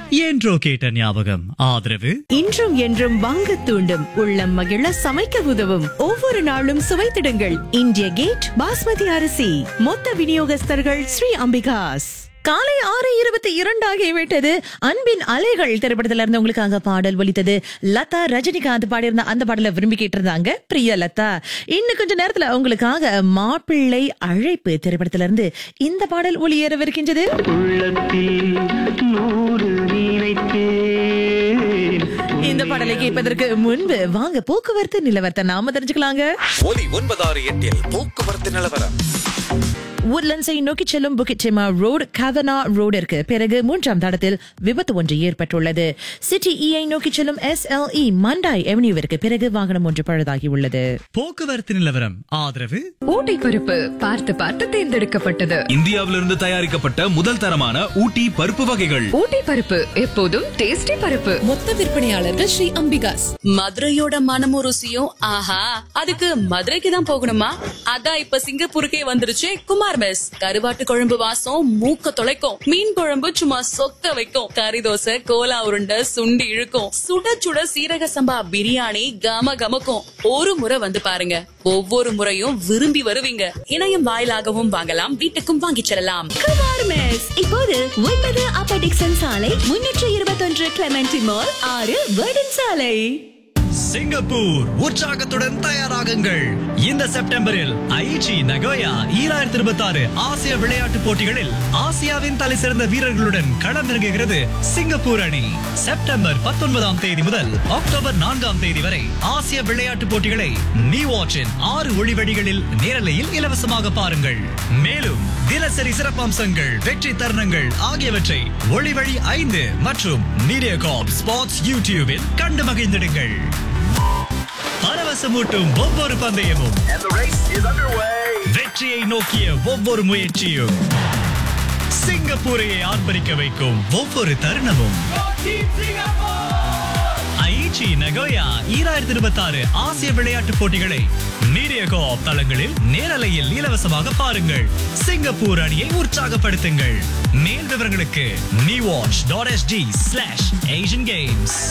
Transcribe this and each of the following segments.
என்றோ கேட்ட ஞாபகம் ஆதரவு இன்றும் என்றும் வாங்க தூண்டும் உள்ளம் மகிழ சமைக்க உதவும் ஒவ்வொரு நாளும் சுவைத்திடுங்கள் இந்திய கேட் பாஸ்மதி அரிசி மொத்த விநியோகஸ்தர்கள் ஸ்ரீ அம்பிகாஸ் காலை ஆறு இருபத்தி இரண்டு ஆகிவிட்டது அன்பின் அலைகள் திரைப்படத்துல இருந்து உங்களுக்காக பாடல் ஒலித்தது லதா ரஜினிகாந்த் பாடியிருந்த அந்த பாடலை விரும்பி கேட்டிருந்தாங்க பிரியா லதா இன்னும் கொஞ்ச நேரத்துல உங்களுக்காக மாப்பிள்ளை அழைப்பு திரைப்படத்துல இருந்து இந்த பாடல் ஒளியேறவிருக்கின்றது உள்ளத்தில் நூறு நினைத்தேன் இந்த பாடலை கேட்பதற்கு முன்பு வாங்க போக்குவரத்து நிலவரத்தை நாம தெரிஞ்சுக்கலாங்க ஒலி ஒன்பதாறு எட்டில் போக்குவரத்து நிலவரம் உட்லண்ட்ஸை நோக்கி செல்லும் புக்கிச்சிமா ரோடு கவனா ரோடிற்கு பிறகு மூன்றாம் தடத்தில் விபத்து ஒன்று ஏற்பட்டுள்ளது சிட்டி இஐ நோக்கி செல்லும் எஸ்எல்இ மண்டாய் எவன்யூவிற்கு பிறகு வாகனம் ஒன்று பழுதாகி உள்ளது போக்குவரத்து நிலவரம் ஆதரவு ஊட்டி பருப்பு பார்த்து பார்த்து தேர்ந்தெடுக்கப்பட்டது இந்தியாவிலிருந்து தயாரிக்கப்பட்ட முதல் தரமான ஊட்டி பருப்பு வகைகள் ஊட்டி பருப்பு எப்போதும் டேஸ்டி பருப்பு மொத்த விற்பனையாளர்கள் ஸ்ரீ அம்பிகாஸ் மதுரையோட மனமும் ருசியும் ஆஹா அதுக்கு மதுரைக்கு தான் போகணுமா அதான் இப்ப சிங்கப்பூருக்கே வந்துருச்சு குமார் மெஸ் கருவாட்டு குழம்பு வாசம் மூக்க தொலைக்கும் மீன் குழம்பு சும்மா சொக்க வைக்கும் கறி தோசை கோலா உருண்டை சுண்டி இழுக்கும் சுட சுட சீரக சம்பா பிரியாணி கம கமக்கும் ஒரு முறை வந்து பாருங்க ஒவ்வொரு முறையும் விரும்பி வருவீங்க இணையம் வாயிலாகவும் வாங்கலாம் வீட்டுக்கும் வாங்கிச் செல்லலாம் குமார் மெஸ் இப்போது ஒன்பது அப்பர் டிக்சன் சாலை முன்னூற்று இருபத்தொன்று கிளமெண்டி மால் ஆறு வேர்டன் சாலை சிங்கப்பூர் உற்சாகத்துடன் தயாராகுங்கள் இந்த செப்டம்பரில் ஐச்சி நகோயா ஈராயிரத்தி இருபத்தி ஆறு ஆசிய விளையாட்டுப் போட்டிகளில் ஆசியாவின் தலை சிறந்த வீரர்களுடன் களமிறங்குகிறது சிங்கப்பூர் அணி செப்டம்பர் பத்தொன்பதாம் தேதி முதல் அக்டோபர் நான்காம் தேதி வரை ஆசிய விளையாட்டுப் போட்டிகளை நீ வாட்சின் ஆறு ஒளிவடிகளில் நேரலையில் இலவசமாக பாருங்கள் மேலும் தினசரி சிறப்பம்சங்கள் வெற்றி தருணங்கள் ஆகியவற்றை ஒளிவழி ஐந்து மற்றும் மீடியா காப் ஸ்பாட்ஸ் யூடியூபில் கண்டு மகிழ்ந்திடுங்கள் பரவசமூட்டும் ஒவ்வொரு பந்தயமும் வெற்றியை நோக்கிய ஒவ்வொரு முயற்சியும் சிங்கப்பூரையை ஆர்ப்பரிக்க வைக்கும் ஒவ்வொரு தருணமும் ஐச்சி நகோயா ஈராயிரத்தி இருபத்தி ஆறு ஆசிய விளையாட்டுப் போட்டிகளை மீடியா கோஆப் தளங்களில் நேரலையில் இலவசமாக பாருங்கள் சிங்கப்பூர் அணியை உற்சாகப்படுத்துங்கள் மேல் விவரங்களுக்கு நீ watch dot ST slash Asian games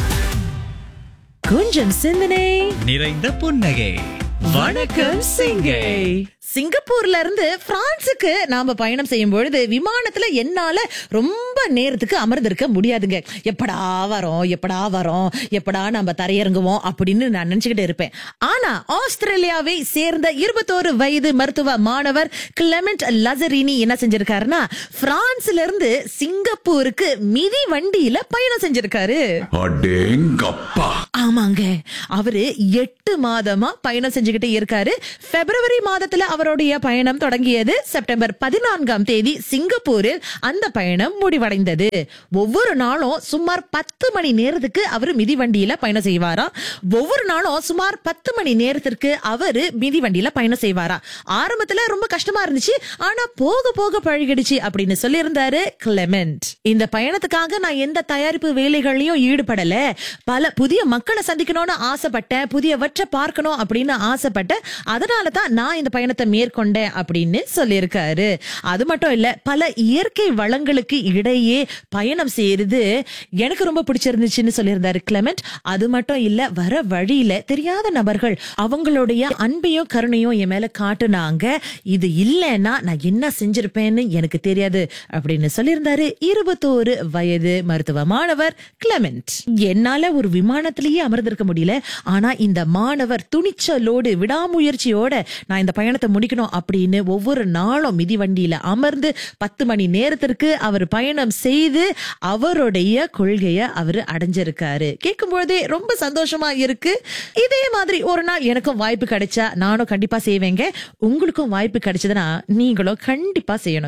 கொஞ்சம் சிந்தனை நிறைந்த புன்னகை வணக்கம் சிங்கை சிங்கப்பூர்ல இருந்து பிரான்சுக்கு நாம பயணம் செய்யும் பொழுது விமானத்துல என்னால ரொம்ப நேரத்துக்கு அமர்ந்திருக்க முடியாதுங்க எப்படா வரோம் எப்படா வரோம் எப்படா நம்ம தரையிறங்குவோம் அப்படின்னு நான் நினைச்சுக்கிட்டு இருப்பேன் ஆனா ஆஸ்திரேலியாவை சேர்ந்த இருபத்தோரு வயது மருத்துவ மாணவர் கிளமெண்ட் லசரினி என்ன செஞ்சிருக்காருன்னா பிரான்ஸ்ல இருந்து சிங்கப்பூருக்கு மிதி வண்டியில பயணம் செஞ்சிருக்காரு அடேங்கப்பா ஆமாங்க அவரு எட்டு மாதமா பயணம் செஞ்சுக்கிட்டே இருக்காரு பிப்ரவரி மாதத்துல அவருடைய பயணம் தொடங்கியது செப்டம்பர் பதினான்காம் தேதி சிங்கப்பூரில் அந்த பயணம் முடிவடைந்தது ஒவ்வொரு நாளும் சுமார் பத்து மணி நேரத்துக்கு அவர் மிதிவண்டியில பயணம் செய்வாராம் ஒவ்வொரு நாளும் சுமார் பத்து மணி நேரத்திற்கு அவரு மிதிவண்டியில பயணம் செய்வாரா ஆரம்பத்துல ரொம்ப கஷ்டமா இருந்துச்சு ஆனா போக போக பழகிடுச்சு அப்படின்னு சொல்லியிருந்தாரு கிளெமெண்ட் இந்த பயணத்துக்காக நான் எந்த தயாரிப்பு வேலைகளையும் ஈடுபடல பல புதிய மக்களை சந்திக்கணும்னு ஆசைப்பட்டேன் புதியவற்றை பார்க்கணும் அப்படின்னு ஆசைப்பட்டேன் அதனால தான் நான் இந்த பயணத்தை மேற்கொண்டேன் அப்படின்னு சொல்லியிருக்காரு அது மட்டும் இல்ல பல இயற்கை வளங்களுக்கு இடையே பயணம் செய்யறது எனக்கு ரொம்ப பிடிச்சிருந்துச்சுன்னு சொல்லியிருந்தாரு கிளமெண்ட் அது மட்டும் இல்ல வர வழியில தெரியாத நபர்கள் அவங்களுடைய அன்பையும் கருணையும் என் மேல காட்டுனாங்க இது இல்லைன்னா நான் என்ன செஞ்சிருப்பேன்னு எனக்கு தெரியாது அப்படின்னு சொல்லியிருந்தாரு இருபத்தோரு வயது மருத்துவ மாணவர் கிளமெண்ட் என்னால ஒரு விமானத்திலேயே அமர்ந்திருக்க முடியல ஆனா இந்த மாணவர் துணிச்சலோடு விடாமுயற்சியோட நான் இந்த பயணத்தை முடிக்கணும் அப்படின்னு ஒவ்வொரு நாளும் மிதிவண்டியில அமர்ந்து பத்து மணி நேரத்திற்கு அவர் பயணம் செய்து அவருடைய கொள்கையை அவர் அடைஞ்சிருக்காரு கேட்கும் பொழுதே ரொம்ப சந்தோஷமா இருக்கு இதே மாதிரி ஒரு நாள் எனக்கும் வாய்ப்பு கிடைச்சா நானும் கண்டிப்பா செய்வேங்க உங்களுக்கும் வாய்ப்பு கிடைச்சதுன்னா நீங்களும் கண்டிப்பா செய்யணும்